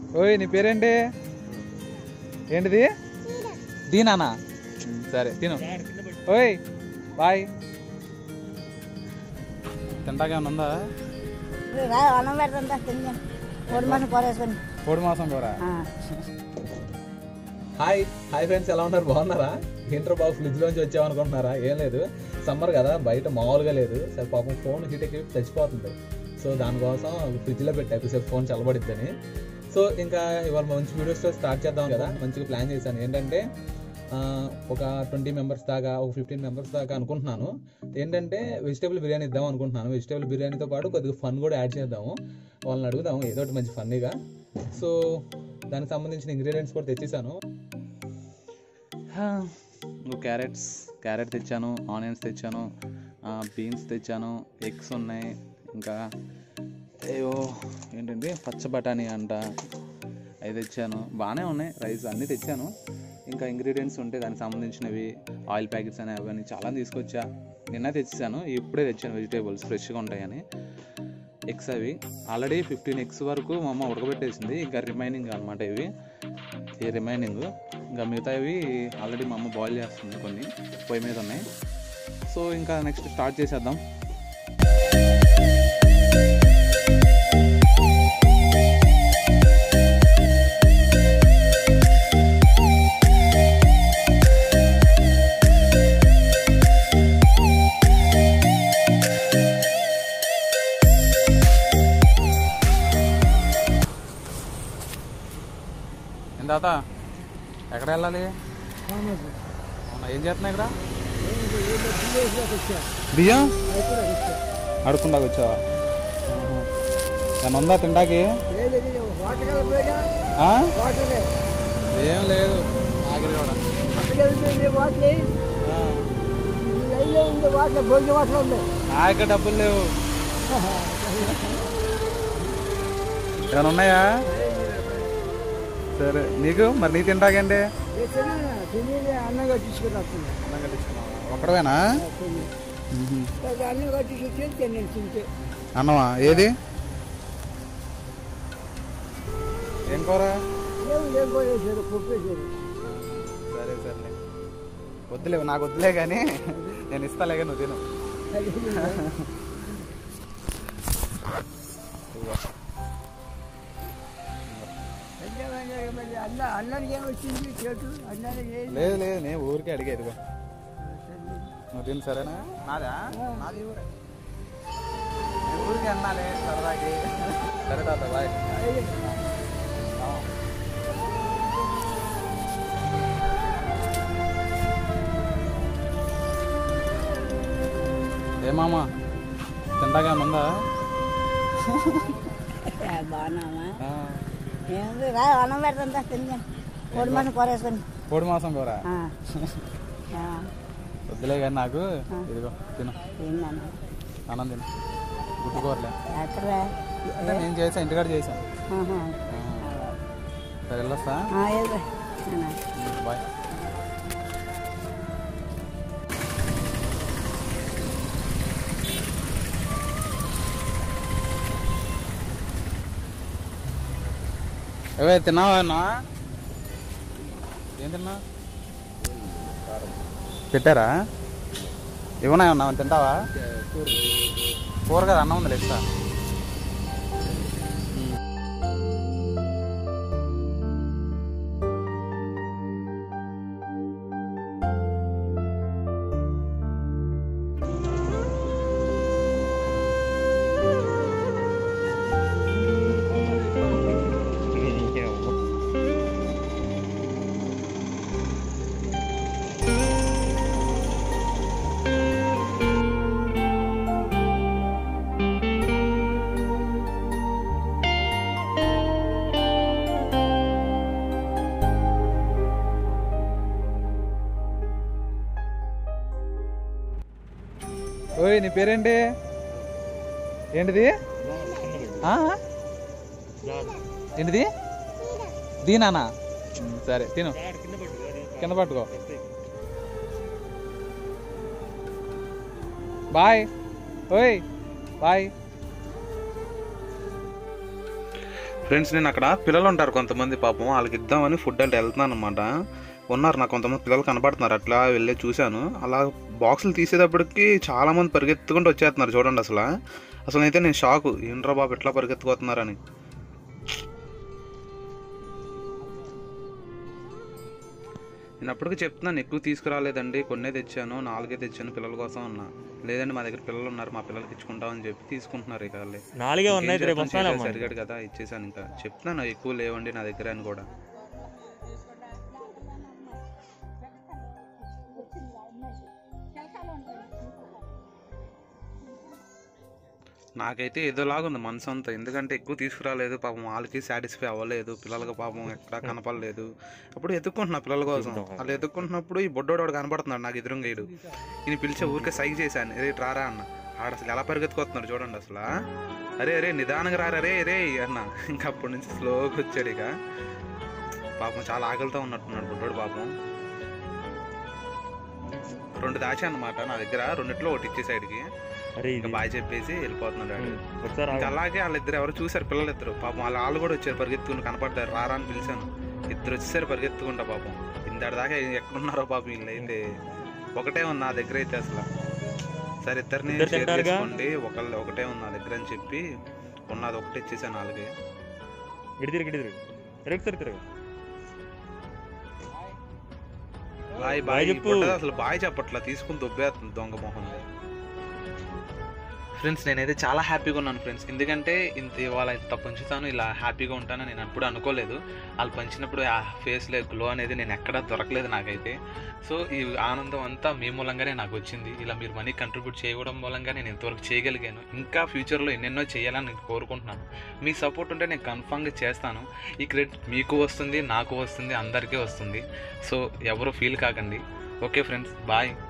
ఓయ్ నీ పేరేంటి ఏంటిది దీనానా ఉమ్, సరే తిను ఓయ్ బాయ్ తింటాకేమన్నా ఉందా రా అన్నం పెడతా తిందా పొడి మనం కొరేసుకొని కోడి మాసం కూర హాయ్ హాయ్ ఫ్రెండ్స్ ఎలా ఉన్నారు బాగున్నారా ఏంట్రో బాబు ఫ్రిడ్జ్ లోంచి వచ్చామనుకుంటున్నారా ఏం లేదు సమ్మర్ కదా బయట మామూలుగా లేదు సరే పాపం ఫోన్ హీట్ ఎక్కి చచ్చిపోతుంది సో దానికోసం ఫ్రిడ్జ్లో పెట్టా ఎక్కువసేపు ఫోన్ చల్లబడిద్దని సో ఇంకా ఇవాళ మంచి వీడియోస్తో స్టార్ట్ చేద్దాం కదా మంచిగా ప్లాన్ చేశాను ఏంటంటే ఆ, ఒక ట్వంటీ మెంబర్స్ దాకా ఒక ఫిఫ్టీన్ మెంబర్స్ దాకా అనుకుంటున్నాను ఏంటంటే వెజిటేబుల్ బిర్యానీ ఇద్దాం అనుకుంటున్నాను వెజిటేబుల్ బిర్యానీతో పాటు కొద్దిగా ఫన్ కూడా యాడ్ చేద్దాము వాళ్ళని అడుగుదాము ఏదో ఒకటి మంచి ఫన్నీగా సో దానికి సంబంధించిన ఇంగ్రీడియంట్స్ కూడా తెచ్చేసాను నువ్వు క్యారెట్స్ క్యారెట్ తెచ్చాను ఆనియన్స్ తెచ్చాను బీన్స్ తెచ్చాను ఎగ్స్ ఉన్నాయి ఇంకా ఏవో ఏంటంటే పచ్చ బఠానీ అంట అవి తెచ్చాను బాగానే ఉన్నాయి రైస్ అన్నీ తెచ్చాను ఇంకా ఇంగ్రీడియంట్స్ ఉంటే దానికి సంబంధించినవి ఆయిల్ ప్యాకెట్స్ అని అవన్నీ చాలా తీసుకొచ్చా నిన్న తెచ్చేసాను ఇప్పుడే తెచ్చాను వెజిటేబుల్స్ ఫ్రెష్గా ఉంటాయని ఎగ్స్ అవి ఆల్రెడీ ఫిఫ్టీన్ ఎగ్స్ వరకు మా అమ్మ ఉడకబెట్టేసింది ఇంకా రిమైనింగ్ అనమాట ఇవి ఈ రిమైనింగ్ ఇంకా మిగతావి ఆల్రెడీ మా అమ్మ బాయిల్ చేస్తుంది కొన్ని పొయ్యి మీద ఉన్నాయి సో ఇంకా నెక్స్ట్ స్టార్ట్ చేసేద్దాం ఏం తాత ఎక్కడ వెళ్ళాలి అవునా ఏం చేస్తున్నాయి ఇక్కడ బియ్యం అడుక్కుండా వచ్చావా ఏమన్నా ఉందా తింటాకి ఆ? ఏం లేదు ఆగిరి కూడా ఆ, ఇక్కడ డబ్బులు లేవు ఏమైనా ఉన్నాయా సరే నీకు మరి నీ తింటాకండి అన్నం కట్టించుకుని ఒక్కడవేనా అన్నం కట్టించుకుంటే తిన్నాను తింటే అన్నమా ఏది ఏం కూర ఏం ఏం కొనేసారు పప్పేసారు సరే సర్లే వద్దులే నాకు వద్దులే కానీ నేను ఇస్తాలే కానీ నువ్వు తిను అన్న అన్నానికి ఏమొచ్చింది చేటు అన్నానికి ఏం లేదు లేదు నేను ఊరికే అడిగా ఇదిగో నువ్వు తిను సరేనా నాదా నాది ఊరే నేను ఊరికే అన్నాలే సరదాకి సరే తాత బాయ్ ఏమామా తింటాగా ఉందా బాగున్నామా ఆ, ఏముంది రా అన్నం పెడతా తిందా పొడి మనం కొరేసుకొని కోడి మాసం కూర ఆ. ఆ, వద్దులే కానీ నాకు ఇదిగో తిను ఏందన్న అన్నం తిను గుట్టుకోరలే ఎక్కడ అంటే నేను చేసా ఇంటికాడ చేసాను ఆహా. సరే వెళ్ళొస్తా ఆ, ఏదో. అన్న. బాయ్ ఏవే తిన్నావా అన్నా ఏం తిన్నా పెట్టారా ఇవ్వనా ఉన్నా తింటావా కూర కదా అన్నం ఉంది ఇస్తా ఓయ్ నీ పేరేంటి ఏంటిది ఆ? ఏంటిది దీనానా ఉమ్, సరే తిను కింద పట్టుకో బాయ్ ఓయ్ బాయ్ ఫ్రెండ్స్ నేను అక్కడ పిల్లలు ఉంటారు కొంతమంది పాపం వాళ్ళకి ఇద్దామని ఫుడ్ అంటే వెళ్తున్నాను అనమాట ఉన్నారు నాకు కొంతమంది పిల్లలు కనపడుతున్నారు అట్లా వెళ్ళి చూశాను అలా బాక్సులు తీసేటప్పటికి చాలా మంది పరిగెత్తుకుంటూ వచ్చేస్తున్నారు చూడండి అసలు అసలు అయితే నేను షాకు ఏంట్రా బాబు ఎట్లా పరిగెత్తుకోతున్నారని నేను అప్పటికి చెప్తున్నాను ఎక్కువ తీసుకురాలేదండి కొన్నే తెచ్చాను నాలుగే తెచ్చాను పిల్లల కోసం అన్నా లేదండి మా దగ్గర పిల్లలు ఉన్నారు మా పిల్లలకి ఇచ్చుకుంటామని చెప్పి తీసుకుంటున్నారు ఇక వాళ్ళే నాలుగే ఉన్నాయి ఇంకేం రేపు చేస్తాను, వస్తాను చేసేసి అడిగాడు కదా ఇచ్చేసాను ఇంకా చెప్తున్నాను ఎక్కువ లేవండి నా దగ్గర అని కూడా నాకైతే ఏదోలాగా ఉంది మనసు అంతా ఎందుకంటే ఎక్కువ తీసుకురాలేదు పాపం వాళ్ళకి సాటిస్ఫై అవ్వలేదు పిల్లలకి పాపం ఎక్కడా కనపడలేదు అప్పుడు ఎత్తుక్కుంటున్నా పిల్లల కోసం వాళ్ళు ఎత్తుక్కుంటున్నప్పుడు ఈ బొడ్డోడు వాడు కనపడుతున్నాడు నాకు ఎదురుగా ఈడు ఈయన పిలిచే ఊరికే సైజ్ చేశాను రే రారా అన్న ఆడ అసలు ఎలా పరిగెత్తుకొస్తున్నాడు చూడండి అసలు అరే అరే నిదానంగా రారా రే రే అన్న ఇంకా అప్పటి నుంచి స్లోగా వచ్చాడు ఇక పాపం చాలా ఆకలితో ఉన్నట్టున్నాడు బుడ్డోడు పాపం రెండు దాచా అన్నమాట నా దగ్గర రెండిట్లో ఒకటి ఇచ్చే సైడ్కి అరే ఇంకా ఇది బాయ్ చెప్పేసి వెళ్ళిపోతున్నాడు వాడు. ఉమ్, ఒకసారి ఇంకా ఆగు. అలాగే వాళ్ళిద్దరు ఎవరు చూసారు పిల్లలు ఇద్దరు పాపం వాళ్ళ వాళ్ళు కూడా వచ్చారు పరిగెత్తుకుని కనపడ్డారు రారా అని పిలిచాను ఇద్దరు వచ్చేసారు పరిగెత్తుకుంటా పాపం ఇందాడి దాకా ఎక్కడున్నారో పాపం వీళ్ళు అయితే ఒకటే ఉంది నా దగ్గర అయితే అసలు సరే ఇద్దరిని ఇద్దరు షేర్ తింటారుగా? చేసుకోండి ఒకళ్ళు ఒకటే ఉంది నా దగ్గర అని చెప్పి ఉన్నది ఒకటే ఇచ్చేసాను వాళ్ళకి ఇటు తిరుగు ఇటు తిరుగు తిరుగు తిరుగు తిరుగు బాయ్ బాయ్ బాయ్ చెప్పు. చెప్పు అసలు బాయ్ చెప్పట్లా తీసుకుని దొబ్బేస్తుంది దొంగ మొహం ఫ్రెండ్స్ నేనైతే చాలా హ్యాపీగా ఉన్నాను ఫ్రెండ్స్ ఎందుకంటే ఇంత ఇవాళ ఇంత పంచుతాను ఇలా హ్యాపీగా ఉంటానని నేను ఎప్పుడు అనుకోలేదు వాళ్ళు పంచినప్పుడు ఆ ఫేస్లో గ్లో అనేది నేను ఎక్కడా దొరకలేదు నాకైతే సో ఈ ఆనందం అంతా మీ మూలంగానే నాకు వచ్చింది ఇలా మీరు మనీ కంట్రిబ్యూట్ చేయడం మూలంగా నేను ఇంతవరకు చేయగలిగాను ఇంకా ఫ్యూచర్లో ఎన్నెన్నో చేయాలని నేను కోరుకుంటున్నాను మీ సపోర్ట్ ఉంటే నేను కన్ఫామ్గా చేస్తాను ఈ క్రెడిట్ మీకు వస్తుంది నాకు వస్తుంది అందరికీ వస్తుంది సో ఎవరు ఫీల్ కాకండి ఓకే ఫ్రెండ్స్ బాయ్